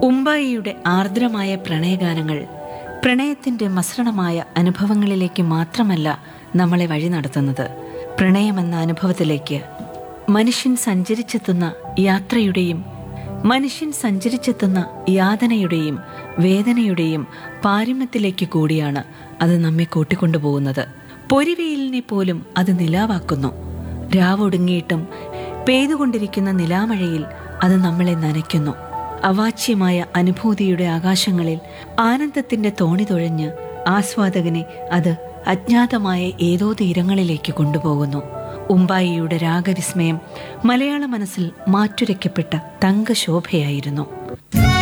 ഉമ്പായിയുടെ ആർദ്രമായ പ്രണയഗാനങ്ങൾ പ്രണയത്തിന്റെ മസൃണമായ അനുഭവങ്ങളിലേക്ക് മാത്രമല്ല നമ്മളെ വഴി നടത്തുന്നത് പ്രണയമെന്ന അനുഭവത്തിലേക്ക് മനുഷ്യൻ സഞ്ചരിച്ചെത്തുന്ന യാത്രയുടെയും മനുഷ്യൻ സഞ്ചരിച്ചെത്തുന്ന യാതനയുടെയും വേദനയുടെയും പാരമ്യത്തിലേക്ക് കൂടിയാണ് അത് നമ്മെ കൂട്ടിക്കൊണ്ടുപോകുന്നത് പൊരിവെയിലിനെ പോലും അത് നിലാവാക്കുന്നു രാവൊടുങ്ങിയിട്ടും പെയ്തുകൊണ്ടിരിക്കുന്ന നിലാമഴയിൽ അത് നമ്മളെ നനയ്ക്കുന്നു അവാച്യമായ അനുഭൂതിയുടെ ആകാശങ്ങളിൽ ആനന്ദത്തിന്റെ തോണി തുഴഞ്ഞ് ആസ്വാദകനെ അത് അജ്ഞാതമായ ഏതോ തീരങ്ങളിലേക്ക് കൊണ്ടുപോകുന്നു ഉമ്പായിയുടെ രാഗവിസ്മയം മലയാള മനസ്സിൽ മാറ്റുരയ്ക്കപ്പെട്ട തങ്കശോഭയായിരുന്നു